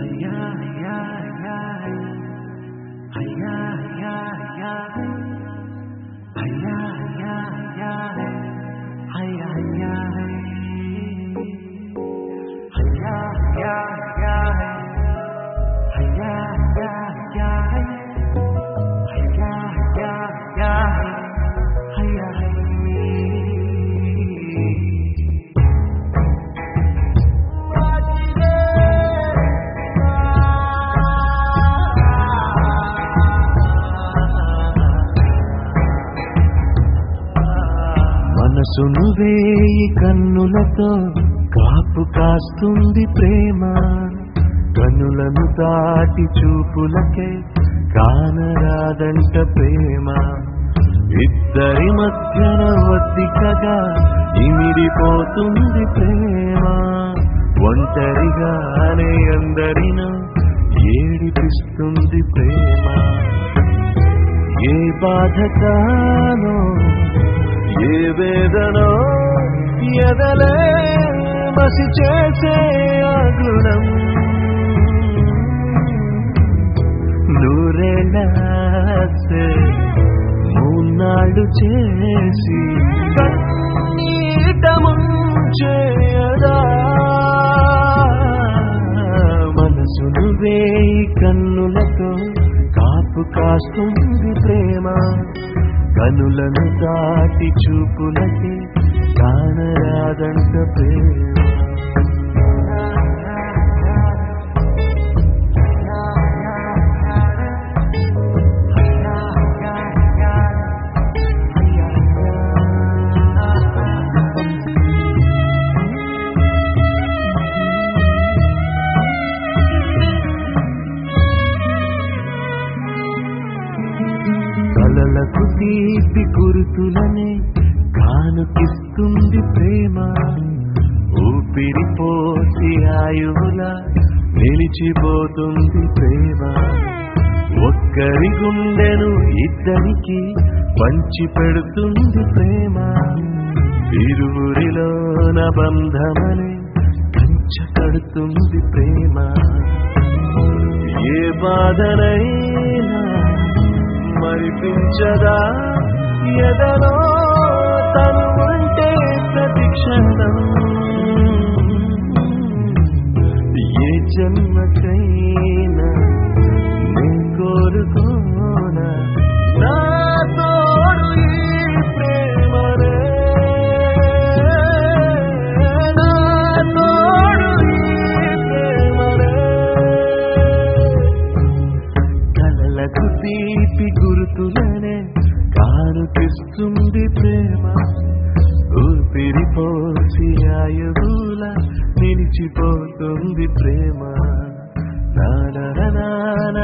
మనసును వేయి కన్నులతో కాపు కాస్తుంది ప్రేమ కన్నులను దాటి చూపులకే కానరాదంట ప్రేమ ఇద్దరి మధ్యన ఒత్తికగా ఇమిడిపోతుంది ప్రేమ ఒంటరిగానే అందరినో ఏడిపిస్తుంది ప్రేమ ఏ బాధకానో ఏ వేదనో ఎదలే మసి చేసే ఆగుణం నూరేళ్ళే మూన్నాళ్ళు చేసి కన్నీట ముంచేయదా మనసును వేయి కన్నులతో కాపు కాస్తుంది ప్రేమ కనులను దాటి చూపులకి కానరాదంట ప్రేమ కలలకు తీపి గురుతులనే కానుకిస్తుంది ప్రేమ ఊపిరి పోసి ఆయువుల నిలిచిపోతుంది ప్రేమ ఒక్కరి గుండెను ఇద్దరికి పంచి పెడుతుంది ప్రేమ ఇరువురిలోన బంధమని కంచ కడుతుంది ప్రేమ ఏ బాధనైనా మరిపించదా ఎదలో తను ఉంటే ప్రతిక్షణం ఏ జన్మకైనా నే కోరుకోనా నా తోడు ఈ ప్రేమనే నా తోడు ఈ ప్రేమనే కలలకు తీపి గుర్తులనే కానుకిస్తుంది ప్రేమ ఊపిరి పోసి ఆయువుల నిలిచిపోతుంది ప్రేమ నా నా నా నా